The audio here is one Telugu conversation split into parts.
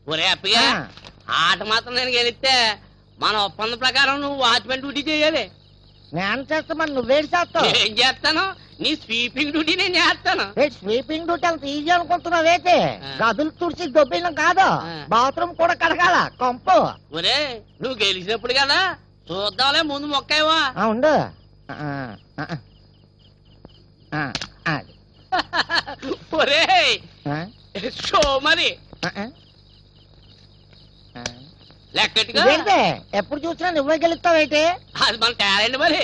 ఒరే అప్పగా ఆ. ఆట మాత్రం నేను గెలిస్తే మన ఒప్పందం ప్రకారం నువ్వు వాచ్మెన్ డ్యూటీ చేయాలి నేను చేస్తే మరి నువ్వేడు చేస్తావు ఏం చేస్తాను నీ స్వీపింగ్ డ్యూటీ నేను చేస్తాను స్వీపింగ్ డ్యూటీ అంత ఈజీ అనుకుంటున్నావేతే ఆ. గదులు తుడిచి దొబ్బిన కాదు ఆ. బాత్రూమ్ కూడా కడగాల కంపు ఒరే నువ్వు గెలిచినప్పుడు కదా చూద్దాంలే ముందు మొక్కయ్యవా ఆ, ఉండు ఆ, ఆ, ఆ. ఆ, అది. ఒరే ఆ, షో మరి ఆ, ఆ. ఆ. లెక్కట్టుగా ఇదేంటి ఎప్పుడు చూసినా నువ్వే గెలుస్తావేంటి అది మన టాలెంట్ మరి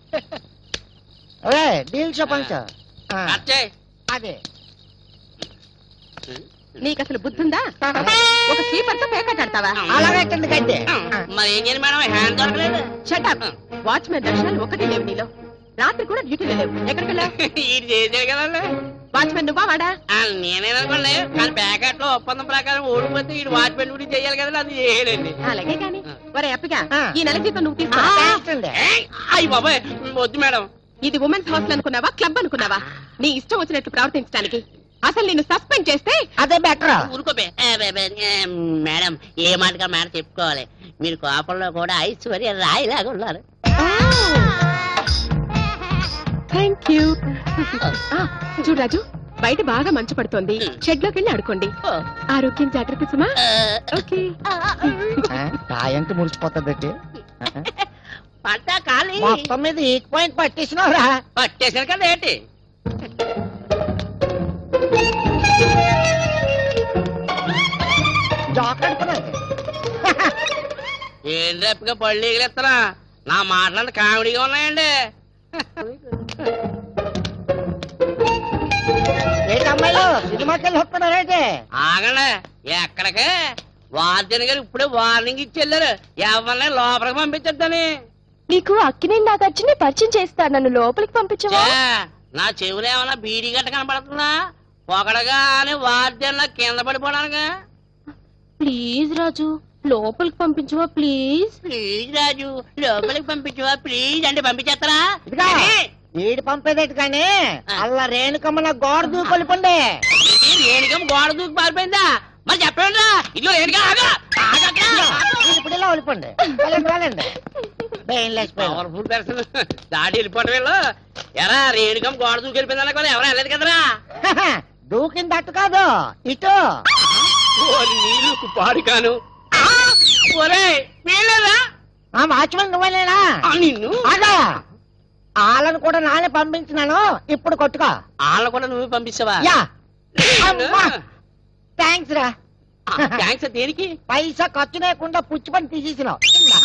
అదే డీల్ చెప్పండి అచ్చయ్ అదే నీకు అసలు బుద్ధుందా ఒక స్లీపర్ తో పేకాట ఆడతావా అలాగే కిందకైతే మరి ఏం చేయాలి మేడం హ్యాండ్ దొరకలేదు షటప్ వాచ్మెన్ దర్శనాలు ఒకటి లేవు నీలో రాత్రి కూడా డ్యూటీలో లేవు ఎక్కడికి వెళ్ళావు ఇది చేసాడు కదండి వాచ్మెన్ నువ్వా వాడా ఆ, నేనేననుకోండి కానీ ప్యాకెట్ లో ఒప్పందం ప్రకారం ఓడిపోతే ఈ వాచ్మెన్ డ్యూటీ చేయాలి కదండి అది చేయడండి అలాగే కాని ఒరే అప్పగా ఆ. ఈ నెల జీతం నువ్వు తీసుకో థాంక్స్ అండి. అయ్యి బాబాయ్ వద్దు మేడం ఇది ఉమెన్స్ హాస్టల్ అనుకున్నావా క్లబ్ అనుకున్నావా నీ ఇష్టం వచ్చినట్లు ప్రవర్తించడానికి అసలు నిన్ను సస్పెండ్ చేస్తే అదే బెటర్ ఊరుకోబే ఏ, బే, బే, ఏ, మేడం ఏ మాటగా మాట చెప్పుకోవాలి మీరు కోపంలో కూడా ఐశ్వర్య రాయిలాగా ఉన్నారు థ్యాంక్ యూ చూడు రాజు బయట బాగా మంచు పడుతోంది షెడ్ లోకి వెళ్ళి ఆడుకోండి ఆరోగ్యం జాగ్రత్త సుమా ఓకే రాయంటే మురిసిపోతుంది పంట ఖాళీ మొత్తం మీద ఈక్ పాయింట్ పట్టేసినవరా పట్టేశారు కదా ఏంటి జాకెడుతున్నది ఏం రేపుగా పళ్ళు ఎగిలేస్తారా నా మాటలంతా కామెడీగా ఉన్నాయండి ఏంటి అమ్మాయిలు సినిమాకి వెళ్ళి వస్తున్నారైతే ఆగండి ఎక్కడికే వార్జన్ గారు ఇప్పుడే వార్నింగ్ ఇచ్చి వెళ్ళారు ఎవరిని లోపలికి పంపించొద్దని నీకు అక్కినే నాగార్జున పరిచయం చేస్తా నన్ను లోపలికి పంపించవా ఛే, నా చెవులు ఏమన్నా బీడీ గట్ట కనపడుతుందా పొగడగా అని వార్జన్ కింద పడిపోవడానికి ప్లీజ్ రాజు లోపలికి పంపించవా ప్లీజ్ ప్లీజ్ రాజు లోపలికి పంపించవా ప్లీజ్ అంటే పంపించేస్తారా ఇదిగా వీడి పంపేదేటి కానీ అల్ల రేణుకమ్మ నా గోడ దూకొలిపండి ఏంటి, రేణుకమ్మ గోడ దూకి పారిపోయిందా మరి చెప్పండి రా ఇదిగో రేణుక ఆగా ఆగక్కడ. ఇప్పుడు ఇలా ఒలిపండి వెళ్ళండి వెళ్ళండి బెయిన్లెస్ పవర్ఫుల్ పర్సన్ దాడి వెళ్ళిపోవడం వీళ్ళు ఎరా రేణుకమ్మ గోడ దూకి వెళ్ళిపోయిందన్న కూడా ఎవరు వెళ్ళలేదు కదరా దూకింది అట్టు కాదు ఇటు ఓరి నీళ్ళు పాడు కాను ఒరే వీళ్ళరా ఆ వాచ్మెన్ నువ్వేనా ఆ, నిన్ను అదా వాళ్ళని కూడా నానే పంపించినాను ఇప్పుడు కొట్టుకో వాళ్ళ కూడా నువ్వు పంపిస్తావా యా థ్యాంక్స్ రా థ్యాంక్స్ దేనికి పైసా ఖర్చు లేకుండా పుచ్చి పని తీసేసినావు ఇందా.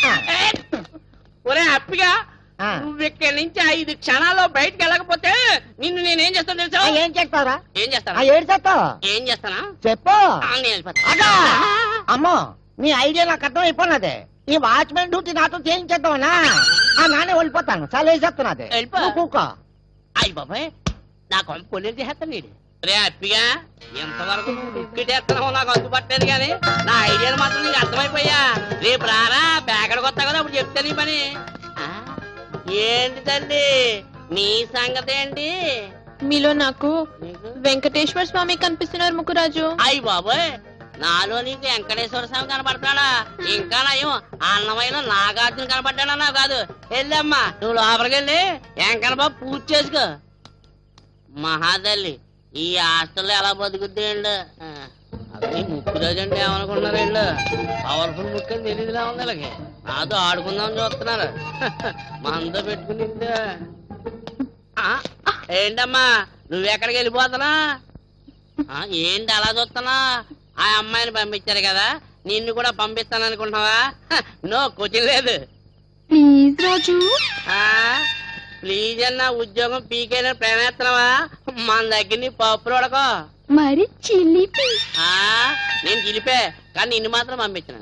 ఒరే హ్యాపీగా ఆ. నువ్వు ఇక్కడి నుంచి ఐదు క్షణాల్లో బయటకు వెళ్ళకపోతే నిన్ను నేనేం చేస్తాను ఆ, తెలుసా ఏం చేస్తావురా ఏం ఆ, చేస్తానా ఏడు చేస్తావు ఏం చేస్తానా చెప్పు ఆ, నేను వెళ్ళిపోతా. అదా అమ్మో నీ ఐడియా నాకు అర్థం అయిపోయినది ఈ వాచ్మెన్ డ్యూటీ నాతో చేయించేద్దామనా ఆ నానే వెళ్ళిపోతాను చాలా వేసేస్తున్నది వెళ్ళిపో. నువ్వు కూకో అయ్యి బాబాయ్ నా కొంప కొల్లేరు చేస్తాను నీడు రే హ్యాపీగా ఎంతవరకు నువ్వు దుక్కిటేస్తున్నావో నాకు అందుపట్టలేదు కానీ నా ఐడియాలు మాత్రం నీకు అర్థమైపోయా రేపు రారా ప్యాకెట్ కొత్త కదా అప్పుడు చెప్తా నీ పని ఆ, ఏంటి తల్లి నీ సంగతి ఏంటి మీలో నాకు నీకు వెంకటేశ్వర స్వామి కనిపిస్తున్నారు ముకురాజు అయ్యి బాబోయ్ నాలో నీకు వెంకటేశ్వర స్వామి కనపడతాడా ఇంకా నయం అన్నమైన నాగార్జున కనపడ్డాడా నాకు కాదు వెళ్ళమ్మా నువ్వు లోపలికి వెళ్ళి వెంకన్న బాబు పూజ చేసుకో మహాదల్లి ఈ హాస్టల్లో ఎలా బతుకుద్ది అండి అది ముక్కు రోజు అంటే ఏమనుకున్నారు వీళ్ళు పవర్ఫుల్ ముక్కు అని తెలియదులా ఉంది వీళ్ళకి నాతో ఆడుకుందాం చూస్తున్నారు మనతో పెట్టుకుని ఏంటమ్మా నువ్వెక్కడికి వెళ్ళిపోతున్నా ఆ, ఏంటి అలా చూస్తున్నా ఆ అమ్మాయిని పంపించారు కదా నిన్ను కూడా పంపిస్తాను అనుకుంటున్నావా హ, నో క్వశ్చన్ లేదు ప్లీజ్ రాజు ఆ ప్లీజ్ అన్న ఉద్యోగం పీకేన ప్రేమేస్తున్నావా మన దగ్గర నీ పప్పులు ఉడకో మరి చిలిపి ఆ నేను చిలిపే కానీ నిన్ను మాత్రం పంపించిన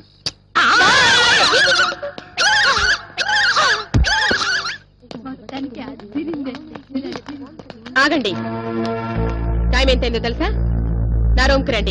ఆగండి టైం ఎంతైందో తెలుసా నా రూమ్కి రండి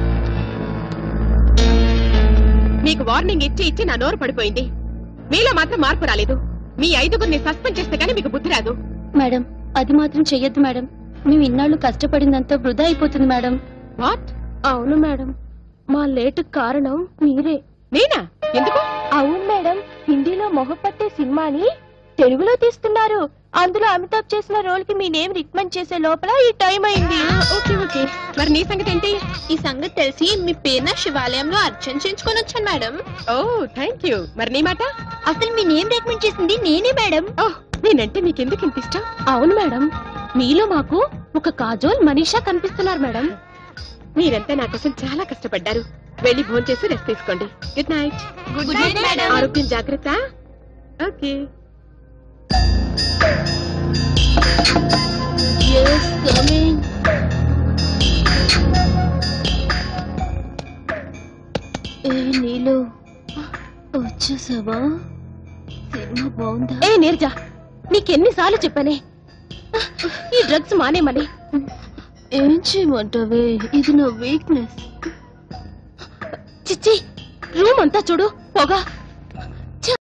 మీకు వార్నింగ్ ఇచ్చి ఇచ్చి నా నోరు పడిపోయింది మీలో మాత్రం మార్పు రాలేదు మీ ఐదుగురిని సస్పెండ్ చేస్తే గానీ మీకు బుద్ధి రాదు మేడం అది మాత్రం చెయ్యొద్దు మేడం మేము ఇన్నాళ్ళు కష్టపడిందంతా వృధా అయిపోతుంది మేడం వాట్ అవును మేడం మా లేటు కారణం మీరే నేనా ఎందుకు అవును మేడం హిందీలో మొహపట్టే సినిమాని తెలుగులో తీస్తున్నారు అందులో అమితాబ్ చేసిన రోల్ కి మీ నేమ్ రికమెండ్ చేసే లోపల ఈ టైం అయింది ఆ, ఓకే ఓకే మరి నీ సంగతి ఏంటి ఈ సంగతి తెలిసి మీ పేరున శివాలయంలో అర్చన చేయించుకొని వచ్చాను మేడం ఓ థ్యాంక్ యూ మరి నీ మాట అసలు మీ నేమ్ రికమెండ్ చేసింది నేనే మేడం ఓ నేనంటే నీకెందుకు ఇంత ఇష్టం అవును మేడం మీలో మాకు ఒక కాజోల్ మనీషా కనిపిస్తున్నారు మేడం మీరంతా నా కోసం చాలా కష్టపడ్డారు వెళ్ళి భోంచేసి చేసి రెస్ట్ తీసుకోండి good night good night madam ఆరోగ్యం జాగ్రత్త ఓకే Yes, coming. ఏ నీలు వచ్చేసావా సినిమా బాగుందా ఏ నీరజ నీకెన్నిసార్లు చెప్పానే ఈ డ్రగ్స్ మానేమని ఏం చేయమంటావే ఇది నా వీక్నెస్ చిచ్చి రూమ్ అంతా చూడు పొగ